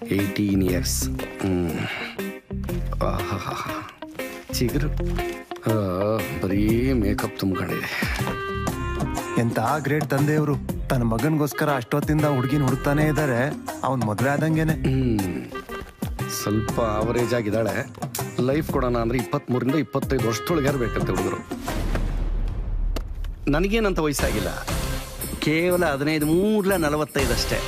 Eighteen years ಚಿಗುರು ಆ, ಬರೀ ಮೇಕಪ್ ತುಂಬ್ಕೊಂಡಿದೆ ಎಂತ ಗ್ರೇಟ್ ತಂದೆಯವರು ತನ್ನ ಮಗನ್ಗೋಸ್ಕರ ಅಷ್ಟೊತ್ತಿಂದ ಹುಡುಗಿನ ಹುಡುಕ್ತಾನೆ ಇದ್ದಾರೆ ಅವ್ನ್ ಮದ್ವೆ ಆದಂಗೆನೆ ಹ್ಮ್ ಸ್ವಲ್ಪ ಅವರೇಜ್ ಆಗಿದ್ದಾಳೆ ಲೈಫ್ ಕೊಡೋಣ ಅಂದ್ರೆ ಇಪ್ಪತ್ಮೂರಿಂದ ಇಪ್ಪತ್ತೈದು ವರ್ಷದೊಳಗೆ ಇರ್ಬೇಕಂತೆ ಹುಡುಗರು ನನಗೇನಂತ ವಯಸ್ಸಾಗಿಲ್ಲ ಕೇವಲ ಹದಿನೈದು ಮೂರ್ಲ ನಲವತ್ತೈದು ಅಷ್ಟೇ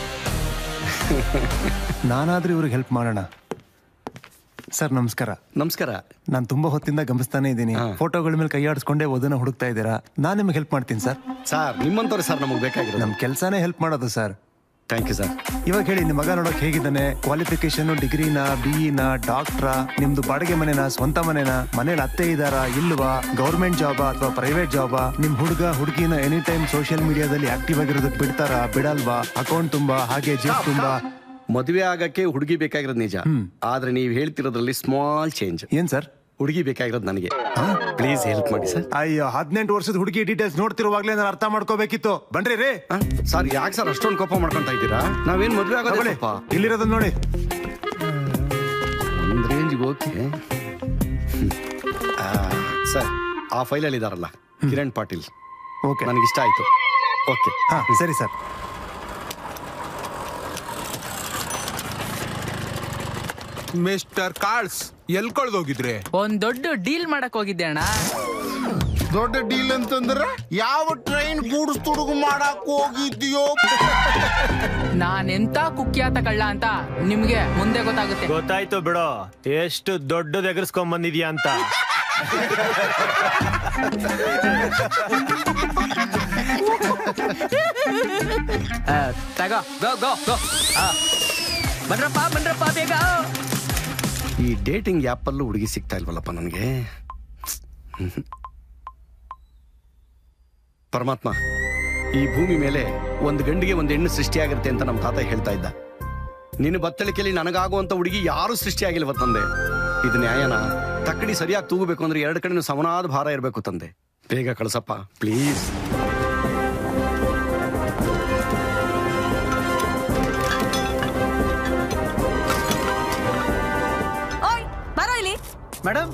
ನಾನಾದ್ರೂ ಇವ್ರಿಗೆ ಹೆಲ್ಪ್ ಮಾಡೋಣ ಸರ್ ನಮಸ್ಕಾರ ನಮಸ್ಕಾರ ನಾನು ತುಂಬಾ ಹೊತ್ತಿಂದ ಗಮನಿಸ್ತಾನೆ ಇದ್ದೀನಿ ಹಾ. ಫೋಟೋಗಳ ಮೇಲೆ ಕೈಯಾಡಿಸ್ಕೊಂಡೇ ಓದನ್ನ ಹುಡುಕ್ತಾ ಇದ್ದೀರಾ ನಾನು ನಿಮ್ಗೆ ಹೆಲ್ಪ್ ಮಾಡ್ತೀನಿ ಸರ್ ಸರ್ ನಿಮ್ಮಂತವ್ರೆ ಸರ್ ನಮಗೆ ಬೇಕಾಗಿರೋದು ನಮ್ ಕೆಲ್ಸಾನೇ ಹೆಲ್ಪ್ ಮಾಡೋದು ಸರ್ ಥ್ಯಾಂಕ್ ಯು ಸರ್ ಇವಾಗ ಹೇಳಿ ನಿಮ್ಮ ಮಗ ನೋಡಕ್ ಹೇಗಿದ್ದಾನೆ ಕ್ವಾಲಿಫಿಕೇಶನ್ ಡಿಗ್ರಿನ ಬಿಇನ ಡಾಕ್ಟ್ರಾ ನಿಮ್ದು ಬಾಡಿಗೆ ಮನೆನಾ ಸ್ವಂತ ಮನೆನಾ ಮನೇಲಿ ಅತ್ತೆ ಇದಾರಾ ಇಲ್ವಾ ಗೌರ್ಮೆಂಟ್ ಜಾಬಾ ಅಥವಾ ಪ್ರೈವೇಟ್ ಜಾಬಾ ನಿಮ್ ಹುಡುಗ ಹುಡುಗಿನ ಎನಿ ಟೈಮ್ ಸೋಷಿಯಲ್ ಮೀಡಿಯಾದಲ್ಲಿ ಆಕ್ಟಿವ್ ಆಗಿರೋದಕ್ಕೆ ಬಿಡ್ತಾರಾ ಬಿಡಲ್ವಾ ಅಕೌಂಟ್ ತುಂಬಾ ಹಾಗೆ ಜಿಪ್ ತುಂಬಾ ಮದುವೆ ಆಗಕ್ಕೆ ಹುಡುಗಿ ಬೇಕಾಗಿರೋದು ನಿಜ ಆದ್ರೆ ನೀವು ಹೇಳ್ತಿರೋದ್ರಲ್ಲಿ ಸ್ಮಾಲ್ ಚೇಂಜ್ ಏನ್ ಸರ್ ಹುಡುಗಿ ಬೇಕಾಗಿರೋದು ನನಗೆ ಪ್ಲೀಸ್ ಹೆಲ್ಪ್ ಮಾಡಿ ಸರ್ ಅಯ್ಯೋ ಹದಿನೆಂಟು ವರ್ಷದ ಹುಡುಗಿ ಡೀಟೇಲ್ಸ್ ನೋಡ್ತಿರುವಾಗ್ಲೇ ನಾನು ಅರ್ಥ ಮಾಡ್ಕೋಬೇಕಿತ್ತು ಬನ್ರಿ ರೇ ಸರ್ ಯಾಕೆ ಸರ್ ಅಷ್ಟೊಂದು ಕೋಪ ಮಾಡ್ಕೊಂತ ಇದ್ದೀರಾ ನಾವೇನ್ ಮದುವೆ ಆಗೋದೇ ತಗೊಳ್ಳಿ ಸ್ವಲ್ಪ ಇಲ್ಲಿರೋದನ್ನ ನೋಡಿ ಒಂದ್ ರೇಂಜ್ಗೆ ಓಕೆ ಸರ್ ಆ ಫೈಲಲ್ಲಿ ಇದಾರಲ್ಲ ಕಿರಣ್ ಪಾಟೀಲ್ ಓಕೆ ನನಗೆ ಇಷ್ಟ ಆಯ್ತು ಓಕೆ ಹಾ ಸರಿ ಸರ್ ಮಿಸ್ಟರ್ ಕಾರ್ಡ್ಸ್ ಎಲ್ ಕಳ್ದೋಗಿದ್ರೆ ಒಂದ್ ದೊಡ್ಡ ಡೀಲ್ ಮಾಡಕ್ ಹೋಗಿದ್ದೆ ಅಣ್ಣ ದೊಡ್ಡ ಡೀಲ್ ಅಂತಂದ್ರ ಯಾವ ಟ್ರೈನ್ ಗೂಡ್ಸ್ ತುಡುಗು ಮಾಡಕ್ ಹೋಗಿದ್ಯೋ ನಾನೆಂತ ಕುಖ್ಯಾತ ಕಳ್ಳ ಅಂತ ನಿಮ್ಗೆ ಮುಂದೆ ಗೊತ್ತಾಗುತ್ತೆ ಗೊತ್ತಾಯ್ತು ಬಿಡು ಎಷ್ಟು ದೊಡ್ಡದು ಎಗರ್ಸ್ಕೊಂಡ್ ಬಂದಿದ್ಯಾ ಅಂತ ಆ, ತಗೋ ಗೋ ಗೋ ಗೋ ಆ. ಬನ್ರಪ್ಪ ಬನ್ರಪ್ಪ ಬೇಗ ಈ ಡೇಟಿಂಗ್ ಆ್ಯಪಲ್ಲೂ ಹುಡುಗಿ ಸಿಗ್ತಾ ಇಲ್ವಲ್ಲಪ್ಪ ನನಗೆ ಪರಮಾತ್ಮ ಈ ಭೂಮಿ ಮೇಲೆ ಒಂದು ಗಂಡಿಗೆ ಒಂದು ಹೆಣ್ಣು ಸೃಷ್ಟಿಯಾಗಿರುತ್ತೆ ಅಂತ ನಮ್ಮ ತಾತ ಹೇಳ್ತಾ ಇದ್ದ ನಿನ್ನ ಬತ್ತಳಿಕೆಯಲ್ಲಿ ನನಗಾಗುವಂತ ಹುಡುಗಿ ಯಾರು ಸೃಷ್ಟಿಯಾಗಿಲ್ವ ತಂದೆ ಇದು ನ್ಯಾಯನ ತಕ್ಕಡಿ ಸರಿಯಾಗಿ ತೂಗಬೇಕು ಅಂದ್ರೆ ಎರಡು ಕಡೆನೂ ಸಮನಾದ ಭಾರ ಇರಬೇಕು ತಂದೆ ಬೇಗ ಕಳ್ಸಪ್ಪ ಪ್ಲೀಸ್ ಓಯ್ ಬರೋ ಇಲ್ಲಿ ಮೇಡಮ್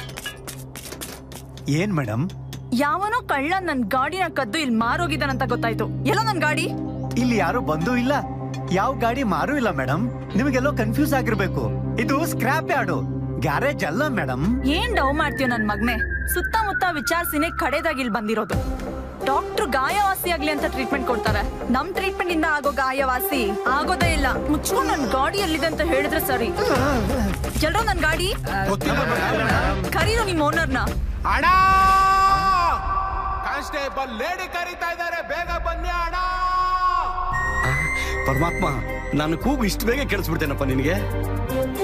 ಏನ್ ಮೇಡಮ್ ಯಾವನೋ ಕಳ್ಳ ನನ್ ಗಾಡಿನ ಕದ್ದು ಇಲ್ಲಿ ಮಾರೋಗಿದ್ದಾನಂತ ಗೊತ್ತಾಯ್ತು ಎಲ್ಲೋ ನನ್ ಗಾಡಿ ಇಲ್ಲಿ ಯಾರು ಬಂದೂ ಇಲ್ಲ ಯಾವ ಗಾಡಿ ಮಾರೂ ಇಲ್ಲ ಮೇಡಮ್ ನಿಮಗೆಲ್ಲೋ ಕನ್ಫ್ಯೂಸ್ ಆಗಿರ್ಬೇಕು ಇದು ಸ್ಕ್ರಾಪ್ ಯಾರ್ಡು ಗ್ಯಾರೇಜ್ ಅಲ್ಲ ಮೇಡಮ್ ಏನ್ ಡವ್ ಮಾಡ್ತೀಯ ನನ್ ಮಗ್ನೆ ಸುತ್ತಮುತ್ತ ವಿಚಾರಿಸಿನೇ ಕಡೆದಾಗಿ ಇಲ್ಲಿ ಬಂದಿರೋದು ಡಾಕ್ಟ್ರು ಗಾಯವಾಸಿ ಆಗ್ಲಿ ಅಂತ ಟ್ರೀಟ್ಮೆಂಟ್ ಕೊಡ್ತಾರೆ ನಮ್ ಟ್ರೀಟ್ಮೆಂಟ್ ಇಂದ ಆಗೋ ಗಾಯವಾಸಿ ಆಗೋದೇ ಇಲ್ಲ ಮುಚ್ಕೊಂಡು ನನ್ ಗಾಡಿ ಎಲ್ಲಿದೆ ಅಂತ ಹೇಳಿದ್ರೆ ಸರಿ ಎಲ್ರೋ ನನ್ ಗಾಡಿ ಕರೀರು ನಿಮ್ ಓನರ್ನ ಅಣ್ಣ ಕಾನ್ಸ್ಟೇಬಲ್ ಲೇಡಿ ಕರೀತಾ ಇದ್ದಾರೆ ಬೇಗ ಬನ್ನಿ ಅಣ್ಣ ಪರಮಾತ್ಮ ನಾನು ಕೂಗು ಇಷ್ಟು ಬೇಗ ಕೇಳಿಸ್ಬಿಡ್ತೇನಪ್ಪ ನಿನಗೆ